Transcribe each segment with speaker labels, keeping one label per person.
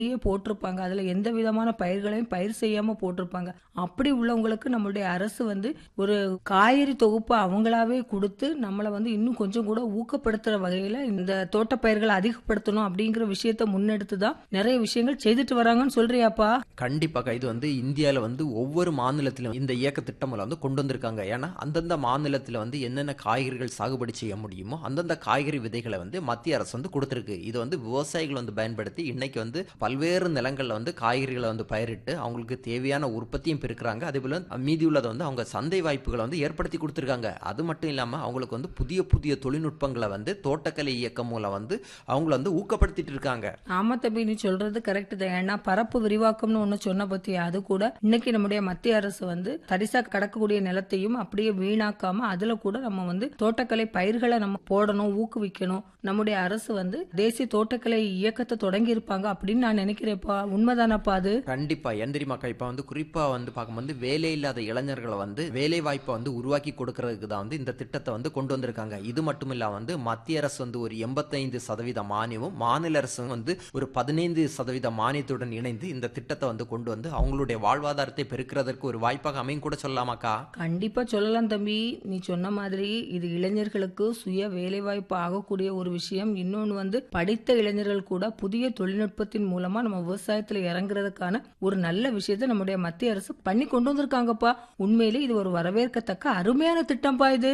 Speaker 1: போட்டிருப்பாங்க அதுல எந்த விதமான பயிர்களையும் பயிர் செய்யாம போட்டிருப்பாங்க அப்படி உள்ளவங்களுக்கு நம்மளுடைய அரசு வந்து ஒரு காய்கறி தொகுப்பு அவங்களாவே கொடுத்து நம்மளை வந்து இன்னும் கொஞ்சம் கூட ஊக்கப்படுத்துற வகையில இந்த தோட்டப்பயிர்களை அதிகப்படுத்தணும் அப்படிங்கிற விஷயத்த முன்னெடுத்து தான் நிறைய விஷயங்கள் செய்துட்டு வராங்கன்னு சொல்றியாப்பா
Speaker 2: கண்டிப்பாக இது வந்து இந்தியாவில் வந்து ஒவ்வொரு மாநிலத்திலும் இந்த இயக்க திட்டங்களை வந்து கொண்டு வந்திருக்காங்க ஏன்னா அந்தந்த மாநிலத்தில் வந்து என்னென்ன காய்கறிகள் சாகுபடி செய்ய முடியுமோ அந்தந்த காய்கறி விதைகளை வந்து மத்திய அரசு வந்து கொடுத்துருக்கு இது வந்து விவசாயிகள் வந்து பயன்படுத்தி இன்னைக்கு வந்து பல்வேறு நிலங்களில் வந்து காய்கறிகளை வந்து பயிரிட்டு அவங்களுக்கு தேவையான உற்பத்தியும் பெருக்கிறாங்க அதே போல மீதி உள்ளதை வந்து அவங்க சந்தை வாய்ப்புகளை வந்து ஏற்படுத்தி கொடுத்துருக்காங்க அது மட்டும் இல்லாமல் அவங்களுக்கு வந்து புதிய புதிய தொழில்நுட்பங்களை வந்து தோட்டக்கலை இயக்கம் மூலம் வந்து அவங்கள வந்து ஊக்கப்படுத்திட்டு இருக்காங்க
Speaker 1: ஆமா தம்பி நீ சொல்றது கரெக்ட் தான் ஏன்னா பரப்பு விரிவாக்கம்னு ஒண்ணு சொன்ன பத்தி அது கூட இன்னைக்கு நம்முடைய மத்திய அரசு வந்து தரிசா கடக்கக்கூடிய நிலத்தையும் அப்படியே வீணாக்காம அதுல கூட நம்ம வந்து தோட்டக்கலை பயிர்களை நம்ம போடணும் ஊக்குவிக்கணும் நம்முடைய அரசு வந்து தேசிய தோட்டக்கலை இயக்கத்தை தொடங்கி இருப்பாங்க அப்படின்னு நான் நினைக்கிறேன்ப்பா உண்மைதானப்பா அது
Speaker 2: கண்டிப்பா ஏன் தெரியுமாக்கா இப்ப வந்து குறிப்பா வந்து பார்க்கும்போது வேலை இல்லாத இளைஞர்களை வந்து வேலை வாய்ப்பை வந்து உருவாக்கி கொடுக்கறதுக்கு தான் வந்து இந்த திட்டத்தை வந்து கொண்டு வந்திருக்காங்க இது மட்டும் இல்ல வந்து மத்திய அரசு வந்து ஒரு எண்பத்தைந்து சதவீத மானியமும் மாநில அரசு வந்து ஒரு பதினைந்து சதவீத மானியத்துடன் இணைந்து இந்த திட்டத்தை வந்து கொண்டு வந்து அவங்களுடைய வாழ்வாதாரத்தை பெருக்கிறதற்கு ஒரு வாய்ப்பாக அமையும் கூட சொல்லலாமாக்கா
Speaker 1: கண்டிப்பா சொல்லலாம் தம்பி நீ சொன்ன மாதிரி இது இளைஞர்களுக்கு சுய வேலைவாய்ப்பு ஆகக்கூடிய ஒரு விஷயம் இன்னொன்னு வந்து படித்த இளைஞர்கள் கூட புதிய தொழில்நுட்பத்தின் மூலமா நம்ம விவசாயத்துல இறங்குறதுக்கான ஒரு நல்ல விஷயத்தை நம்முடைய மத்திய அரசு பண்ணி கொண்டு வந்திருக்காங்கப்பா உண்மையிலே இது ஒரு வரவேற்கத்தக்க அருமையான திட்டம்ப்பா இது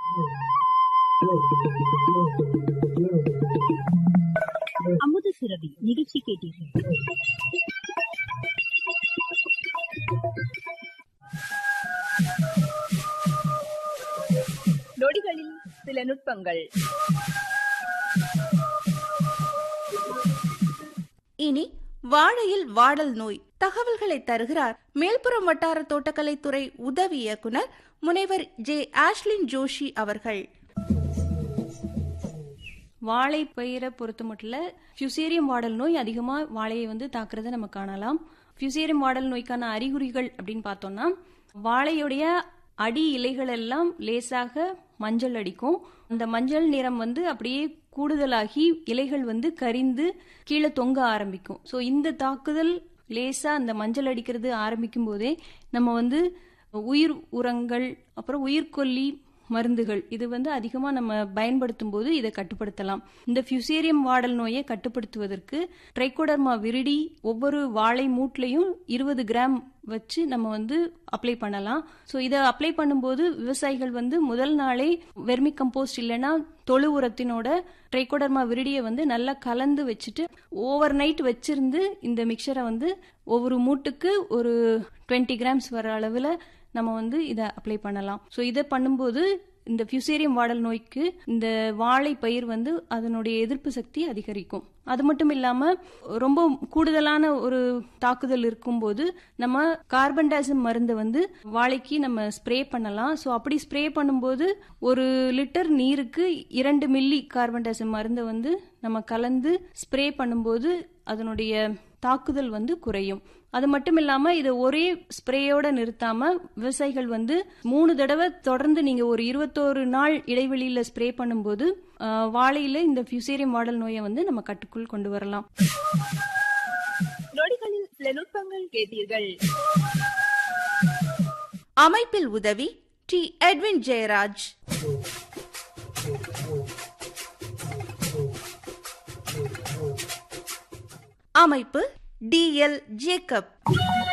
Speaker 3: அமுத சுரபி நிகழ்ச்சி கேட்டீர்கள்
Speaker 4: நொடிகளில் சில நுட்பங்கள்
Speaker 5: இனி வாழையில் வாடல் நோய் தகவல்களை தருகிறார் மேல்புறம் வட்டார தோட்டக்கலைத்துறை உதவி இயக்குனர் முனைவர் ஜே ஆஷ்லின் ஜோஷி அவர்கள்
Speaker 6: வாழை பயிரை பொறுத்த மட்டும் ஃபியூசேரியம் வாடல் நோய் அதிகமாக வாழையை வந்து தாக்குறதை நம்ம காணலாம் ஃபியூசேரியம் வாடல் நோய்க்கான அறிகுறிகள் அப்படின்னு பார்த்தோம்னா வாழையுடைய அடி இலைகள் எல்லாம் லேசாக மஞ்சள் அடிக்கும் அந்த மஞ்சள் நிறம் வந்து அப்படியே கூடுதலாகி இலைகள் வந்து கரிந்து கீழே தொங்க ஆரம்பிக்கும் ஸோ இந்த தாக்குதல் லேசா அந்த மஞ்சள் அடிக்கிறது ஆரம்பிக்கும் போதே நம்ம வந்து உயிர் உரங்கள் அப்புறம் உயிர்கொல்லி மருந்துகள் இது வந்து அதிகமாக நம்ம பயன்படுத்தும் போது இதை கட்டுப்படுத்தலாம் இந்த ஃபியூசேரியம் வாடல் நோயை கட்டுப்படுத்துவதற்கு ட்ரைகோடர்மா விரிடி ஒவ்வொரு வாழை மூட்லையும் இருபது கிராம் வச்சு நம்ம வந்து அப்ளை பண்ணலாம் ஸோ இதை அப்ளை பண்ணும்போது விவசாயிகள் வந்து முதல் நாளே வெர்மி கம்போஸ்ட் இல்லைன்னா தொழு உரத்தினோட ட்ரைகோடர்மா விரிடியை வந்து நல்லா கலந்து வச்சுட்டு ஓவர் நைட் வச்சிருந்து இந்த மிக்சரை வந்து ஒவ்வொரு மூட்டுக்கு ஒரு டுவெண்ட்டி கிராம்ஸ் வர அளவில் நம்ம வந்து இதை அப்ளை பண்ணலாம் ஸோ இதை பண்ணும்போது இந்த ஃபியூசேரியம் வாடல் நோய்க்கு இந்த வாழை பயிர் வந்து அதனுடைய எதிர்ப்பு சக்தி அதிகரிக்கும் அது மட்டும் இல்லாம ரொம்ப கூடுதலான ஒரு தாக்குதல் இருக்கும்போது நம்ம கார்பன் டேசம் மருந்து வந்து வாழைக்கு நம்ம ஸ்ப்ரே பண்ணலாம் ஸோ அப்படி ஸ்ப்ரே பண்ணும்போது ஒரு லிட்டர் நீருக்கு இரண்டு மில்லி கார்பன் டேசம் மருந்தை வந்து நம்ம கலந்து ஸ்ப்ரே பண்ணும்போது அதனுடைய தாக்குதல் வந்து குறையும் அது மட்டும் இல்லாம இதை ஒரே ஸ்ப்ரேயோட நிறுத்தாம விவசாயிகள் வந்து மூணு தடவை தொடர்ந்து நீங்க ஒரு இருபத்தோரு நாள் இடைவெளியில ஸ்ப்ரே பண்ணும்போது வாழையில இந்த ஃபியூசேரியம் வாடல் நோயை வந்து நம்ம கட்டுக்குள் கொண்டு வரலாம்
Speaker 4: நொடிகளில் சில நுட்பங்கள் கேட்டீர்கள்
Speaker 5: அமைப்பில் உதவி டி எட்வின் ஜெயராஜ் அமைப்பு டி எல் ஜேக்கப்